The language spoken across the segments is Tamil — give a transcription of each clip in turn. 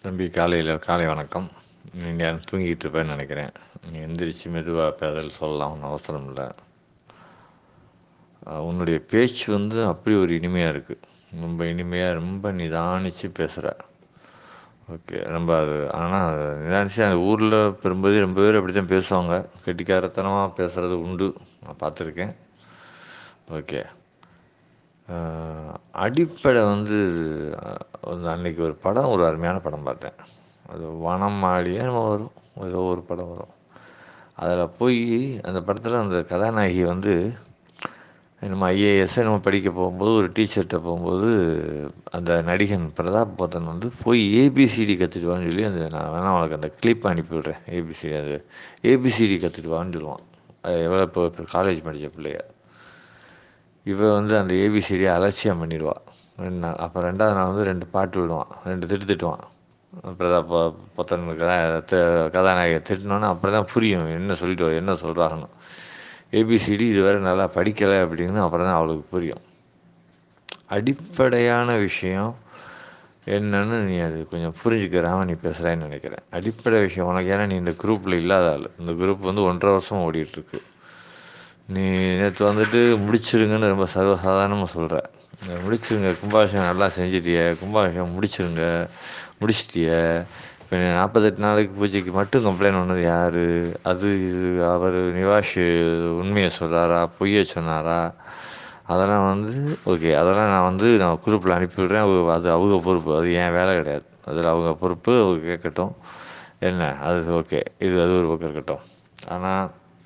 தம்பி காலையில் காலை வணக்கம் நீங்கள் தூங்கிட்டு இருப்பேன்னு நினைக்கிறேன் நீ எந்திரிச்சு மெதுவாக பேதல் சொல்லலாம் ஒன்றும் அவசரம் இல்லை அஹ் உன்னுடைய பேச்சு வந்து அப்படி ஒரு இனிமையாக இருக்குது ரொம்ப இனிமையாக ரொம்ப நிதானித்து பேசுகிற ஓகே ரொம்ப அது ஆனால் நிதானிச்சு அந்த ஊரில் பெரும்பகுதி ரொம்ப பேர் அப்படி தான் பேசுவாங்க கெட்டிக்காரத்தனமாக பேசுகிறது உண்டு நான் பார்த்துருக்கேன் ஓகே ஆஹ் அடிப்படை வந்து அஹ், ஒரு அன்னைக்கு ஒரு படம் ஒரு அருமையான படம் பார்த்தேன் அது வனம் மாடியே நம்ம வரும் ஏதோ ஒரு படம் வரும் அதில் போய் அந்த படத்தில் அந்த கதாநாயகி வந்து நம்ம ஐஏஎஸ் நம்ம படிக்க போகும்போது ஒரு டீச்சர்கிட்ட போகும்போது அந்த நடிகன் பிரதாப் போத்தன் வந்து போய் ஏபிசிடி கற்றுட்டு வான்னு சொல்லி அந்த நான் வேணா உனக்கு அந்த கிளிப் அனுப்பி விட்றேன் ஏபிசிடி அது ஏபிசிடி கற்றுட்டு வான்னு சொல்லுவான் அது எவ்வளோ இப்போ இப்போ காலேஜ் படித்த பிள்ளைய இவ வந்து அந்த ஏபிசிடியை அலட்சியம் பண்ணிடுவா ரெண்டு நாள் அப்போ ரெண்டாவது நாள் வந்து ரெண்டு பாட்டு விடுவான் ரெண்டு திட்டு திட்டுவான் பிரதாப் பொ- பொத்தன் கதா த- கதாநாயகர் திட்டினோன்னே அப்புறம் தான் புரியும் என்ன சொல்லிட்டு வர- என்ன சொல்கிறாங்கன்னு ஏபிசிடி இதுவரை நல்லா படிக்கலை அப்படின்னு அப்புறம் தான் அவளுக்கு புரியும் அடிப்படையான விஷயம் என்னன்னு நீ அது கொஞ்சம் புரிஞ்சுக்கிறாம நீ பேசுகிறேன்னு நினைக்கிறேன் அடிப்படை விஷயம் உனக்கு ஏன்னா நீ இந்த குரூப்பில் இல்லாத ஆள் இந்த குரூப் வந்து ஒன்றரை வருஷம் ஓடிட்டுருக்கு நீ நேற்று வந்துட்டு முடிச்சிருங்கன்னு ரொம்ப சர்வசாதாரணமாக சொல்கிற முடிச்சிருங்க கும்பாபிஷேகம் நல்லா செஞ்சிட்டிய கும்பாபிஷேகம் முடிச்சிருங்க முடிச்சிட்டிய இப்போ நாற்பத்தெட்டு நாளைக்கு பூஜைக்கு மட்டும் கம்ப்ளைண்ட் பண்ணது யார் அது இது அவர் நிவாஷ் உண்மையை சொல்கிறாரா பொய்யை சொன்னாரா அதெல்லாம் வந்து ஓகே அதெல்லாம் நான் வந்து நான் குரூப்பில் அனுப்பிவிடுறேன் அவங்க அது அவங்க பொறுப்பு அது என் வேலை கிடையாது அதில் அவங்க பொறுப்பு அவங்க கேட்கட்டும் என்ன அது ஓகே இது அது ஒரு பக்கம் இருக்கட்டும் ஆனால்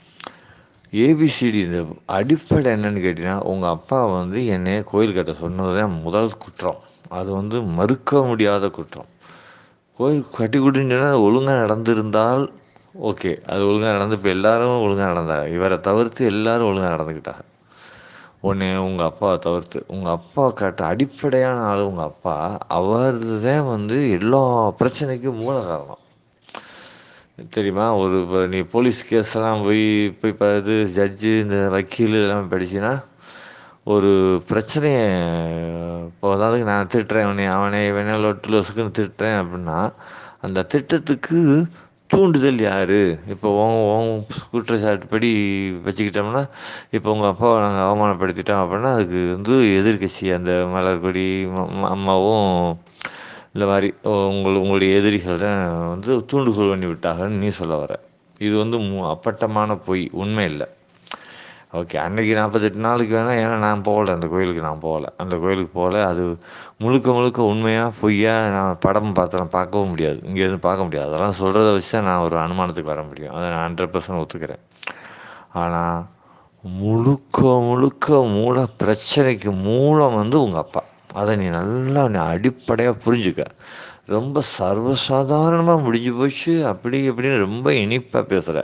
ஏபிசிடி இந்த அடிப்படை என்னன்னு கேட்டிங்கன்னா உங்கள் அப்பா வந்து என்னைய கோயில் கட்ட சொன்னது தான் முதல் குற்றம் அது வந்து மறுக்க முடியாத குற்றம் கோயில் கட்டி கொடுங்கன்னா ஒழுங்காக நடந்திருந்தால் ஓகே அது ஒழுங்காக நடந்து இப்போ எல்லாரும் ஒழுங்காக நடந்தாங்க இவரை தவிர்த்து எல்லாரும் ஒழுங்காக நடந்துக்கிட்டாங்க ஒன்று உங்கள் அப்பாவை தவிர்த்து உங்கள் அப்பா காட்ட அடிப்படையான ஆள் உங்கள் அப்பா அவர் தான் வந்து எல்லா பிரச்சனைக்கும் மூல காரணம் தெரியுமா ஒரு இப்போ நீ போலீஸ் கேஸ்லாம் போய் போய் இப்போ இது ஜட்ஜு இந்த வக்கீல் எல்லாம் படிச்சின்னா ஒரு பிரச்சனையை இப்போ அதாவது நான் திட்டுறேன் அவனை அவனை இவனை லொட்டு லொசுக்குன்னு திட்டுறேன் அப்படின்னா அந்த திட்டத்துக்கு தூண்டுதல் யார் இப்போ உன் உன் குற்றச்சாட்டுப்படி வச்சுக்கிட்டோம்னா இப்போ உங்கள் அப்பாவை நாங்கள் அவமானப்படுத்திட்டோம் அப்படின்னா அதுக்கு வந்து எதிர்க்கட்சி அந்த மலர்கொடி ம- ம- அம்மாவும் இந்த மாதிரி உங்கள் உங்களுடைய எதிரிகள் தான் வந்து தூண்டுகோல் பண்ணி விட்டாங்கன்னு நீ சொல்ல வர இது வந்து மு- அப்பட்டமான பொய் உண்மை இல்லை ஓகே அன்னைக்கு நாற்பத்தெட்டு நாளுக்கு வேணால் ஏன்னா நான் போகல அந்த கோயிலுக்கு நான் போகல அந்த கோயிலுக்கு போகல அது முழுக்க முழுக்க உண்மையாக பொய்யா நான் படம் பார்த்தலாம் பார்க்கவும் முடியாது இங்கேருந்து பார்க்க முடியாது அதெல்லாம் சொல்கிறத வச்சு தான் நான் ஒரு அனுமானத்துக்கு வர முடியும் அதை நான் ஹண்ட்ரட் பர்சன்ட் ஒத்துக்கிறேன் ஆனால் முழுக்க முழுக்க மூல பிரச்சனைக்கு மூலம் வந்து உங்கள் அப்பா அதை நீ நல்லா நீ அடிப்படையாக புரிஞ்சுக்க ரொம்ப சர்வசாதாரணமாக முடிஞ்சு போச்சு அப்படி இப்படின்னு ரொம்ப இனிப்பாக பேசுகிற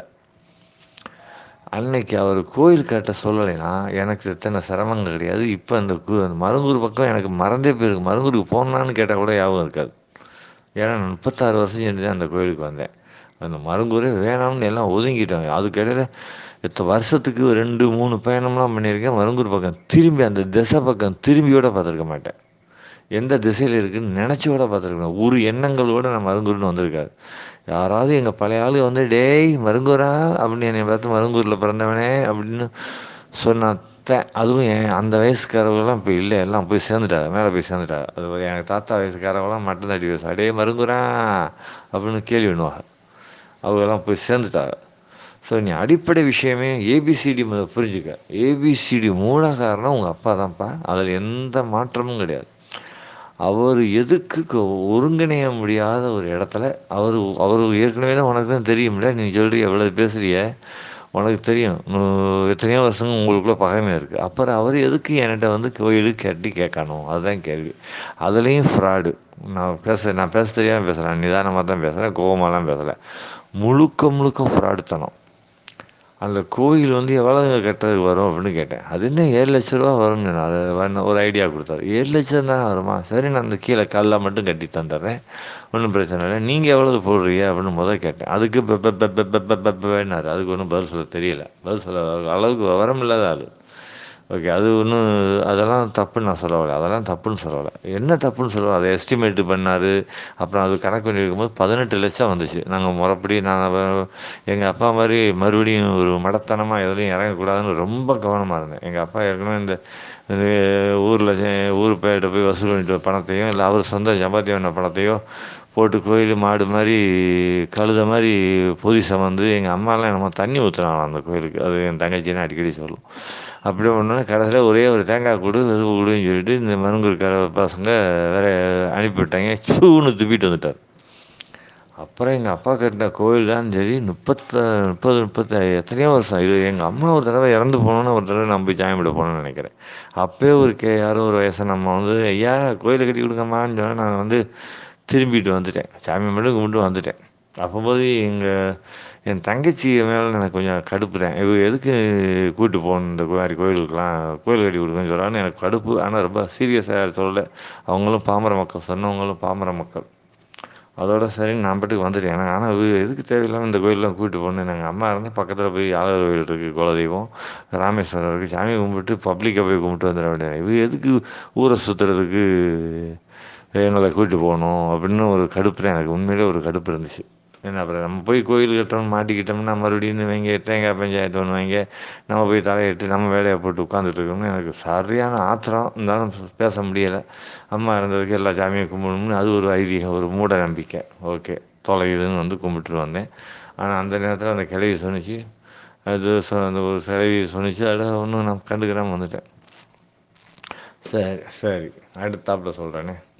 அன்னைக்கு அவர் கோயில் கட்ட சொல்லலைன்னா எனக்கு இத்தனை சிரமங்கள் கிடையாது இப்போ அந்த கு- அந்த மருங்கூர் பக்கம் எனக்கு மறந்தே போயிருக்கு மருங்கூருக்கு போனான்னு கேட்டால் கூட ஞாபகம் இருக்காது ஏன்னா நான் முப்பத்தாறு வருஷம் சென்று தான் அந்த கோயிலுக்கு வந்தேன் அந்த மருங்கூரே வேணாம்னு எல்லாம் ஒதுங்கிட்டாங்க அதுக்கிடையில் இத்தனை வருஷத்துக்கு ரெண்டு மூணு பயணம்லாம் பண்ணியிருக்கேன் மருங்கூர் பக்கம் திரும்பி அந்த திசை பக்கம் திரும்பியோட பார்த்துருக்க மாட்டேன் எந்த திசையில் இருக்குன்னு நினச்சி கூட பார்த்துருக்கேன் ஒரு எண்ணங்களோட நான் மருங்கூர்னு வந்திருக்காரு யாராவது எங்கள் பழைய ஆளு வந்து டேய் மருங்கூரா அப்படின்னு என்னை பார்த்து மருங்கூரில் பிறந்தவனே அப்படின்னு சொன்னாத்தேன் அதுவும் என் அந்த வயசுக்காரவங்களாம் இப்போ இல்லை எல்லாம் போய் சேர்ந்துட்டாங்க மேலே போய் சேர்ந்துட்டாங்க அது ஒரு எங்கள் தாத்தா வயசுக்காரவங்களாம் மட்டும் தட்டி பேசுவா டேய் மருங்கூரா அப்படின்னு கேள்வி பண்ணுவாங்க அவங்கெல்லாம் போய் சேர்ந்துட்டாங்க ஸோ நீ அடிப்படை விஷயமே ஏபிசிடி புரிஞ்சுக்க ஏபிசிடி மூல காரணம் உங்கள் அப்பா தான்ப்பா அதில் எந்த மாற்றமும் கிடையாது அவர் எதுக்கு க- ஒருங்கிணைய முடியாத ஒரு இடத்துல அவர் அவர் ஏற்கனவே தான் உனக்கு தான் தெரியும்ல நீ சொல்றிய எவ்வளோ பேசுறிய உனக்கு தெரியும் நூ- எத்தனையோ வருஷங்க உங்களுக்குள்ள பகைமை இருக்குது அப்புறம் அவர் எதுக்கு என்கிட்ட வந்து கோயிலுக்கு கட்டி கேட்கணும் அதுதான் கேள்வி அதுலேயும் ஃப்ராடு நான் பேச நான் பேச தெரியாமல் பேசுகிறேன் நிதானமாக தான் பேசுகிறேன் கோவமாலாம் பேசலை முழுக்க முழுக்க ஃப்ராடுத்தனம் அந்த கோயில் வந்து எவ்வளோங்க கட்டுறதுக்கு வரும் அப்படின்னு கேட்டேன் அது என்ன ஏழு லட்ச ரூபா வரும்னு சொன்னார். அது வேணா ஒரு ஐடியா கொடுத்தாரு ஏழு லட்சம் தான் வருமா சரி நான் அந்த கீழே கல்லை மட்டும் கட்டி தந்துடுறேன் ஒன்றும் பிரச்சனை இல்லை நீங்கள் எவ்வளவு போடுறீங்க அப்படின்னு முதல் கேட்டேன் அதுக்கு பெ- பெ- பெ- பெ- பெ- பெ- பெ- பென்னாரு அதுக்கு ஒன்றும் பதில் சொல்ல தெரியல பதில் சொல்ல அளவுக்கு விவரம் இல்லாத ஆள் ஓகே அது ஒன்னும் அதெல்லாம் தப்புன்னு நான் சொல்ல வரல அதெல்லாம் தப்புன்னு சொல்லல என்ன தப்புன்னு சொல்லுவ அதை எஸ்டிமேட் பண்ணாரு அப்புறம் அது கணக்கு பண்ணி இருக்கும்போது பதினெட்டு லட்சம் வந்துச்சு நாங்கள் முறப்படி நாங்கள் எங்கள் அப்பா மாதிரி மறுபடியும் ஒரு மடத்தனமாக எதுலையும் இறங்கக்கூடாதுன்னு ரொம்ப கவனமாக இருந்தேன் எங்கள் அப்பா ஏற்கனவே இந்த ஊரில் ஊர் பேர்கிட்ட போய் வசூல் பண்ணிட்டு பணத்தையும் இல்லை அவர் சொந்த சம்பாத்தியம் பண்ண பணத்தையோ போட்டு கோயில் மாடு மாதிரி கழுதை மாதிரி பொதி சுமந்து எங்கள் அம்மாலாம் என்னமோ தண்ணி ஊற்றுனாங்களாம் அந்த கோயிலுக்கு அது என் தங்கச்சின்னு அடிக்கடி சொல்லும் அப்படியே ஒன்று கடைசியில் ஒரே ஒரு தேங்காய் கூடு இது கொடுன்னு சொல்லிட்டு இந்த மருங்கூர்கார பசங்க வேற அனுப்பிவிட்டாங்க சூன்னு துப்பிட்டு வந்துட்டார் அப்புறம் எங்கள் அப்பா கட்டின கோயில் தான் சரி முப்பத்த முப்பது முப்பத்தி எத்தனையோ வருஷம் இது எங்கள் அம்மா ஒரு தடவை இறந்து போனோன்னு ஒரு தடவை நான் போய் சாமி கும்பிட போனேன்னு நினைக்கிறேன் அப்போயே ஒரு கே யாரோ ஒரு வயசு நம்ம வந்து ஐயா கோயிலை கட்டி கொடுங்கம்மான்னு சொன்னால் நான் வந்து திரும்பிட்டு வந்துட்டேன் சாமி மட்டும் கும்பிட்டு வந்துட்டேன் அப்போது எங்கள் என் தங்கச்சி மேலே எனக்கு கொஞ்சம் கடுப்பு தான் இவ எதுக்கு கூப்பிட்டு போகணும் இந்த மாதிரி கோயிலுக்கெலாம் கோயில் கட்டி கொடுங்கன்னு சொல்கிறான்னு எனக்கு கடுப்பு ஆனால் ரொம்ப சீரியஸாக சொல்லலை அவங்களும் பாமர மக்கள் சொன்னவங்களும் பாமர மக்கள் அதோட சரின்னு நான் பாட்டுக்கு வந்துட்டேன் எனக்கு ஆனால் இவ எதுக்கு தேவையில்லாமல் இந்த கோயிலெலாம் கூப்பிட்டு போகணும் எங்கள் அம்மா இருந்தால் பக்கத்தில் போய் ஆலர் கோயில் இருக்குது குலதெய்வம் ராமேஸ்வரம் இருக்குது சாமி கும்பிட்டு பப்ளிக்காக போய் கும்பிட்டு வந்துட வேண்டியது இவ எதுக்கு ஊரை சுற்றுறதுக்கு எங்களை கூப்பிட்டு போகணும் அப்படின்னு ஒரு கடுப்பு தான் எனக்கு உண்மையிலே ஒரு கடுப்பு இருந்துச்சு என்ன அப்புறம் நம்ம போய் கோயில் கட்டணும் மாட்டிக்கிட்டோம்னா மறுபடியும் வைங்க தேங்காய் பஞ்சாயத்து ஒன்று வைங்க நம்ம போய் தலையிட்டு நம்ம வேலையை போட்டு உட்காந்துட்டு இருக்கோம்னு எனக்கு சரியான ஆத்திரம் இருந்தாலும் பேச முடியலை அம்மா இருந்ததுக்கு எல்லா சாமியும் கும்பிடணும்னு அது ஒரு ஐதீகம் ஒரு மூட நம்பிக்கை ஓகே தொலையுதுன்னு வந்து கும்பிட்டுட்டு வந்தேன் ஆனால் அந்த நேரத்தில் அந்த கிளவி சொன்னிச்சு அது சொ அந்த ஒரு கிளவி சொன்னிச்சு அதில் ஒன்றும் நான் கண்டுக்கிறாமல் வந்துட்டேன் சரி சரி அடுத்தாப்புல சொல்கிறேனே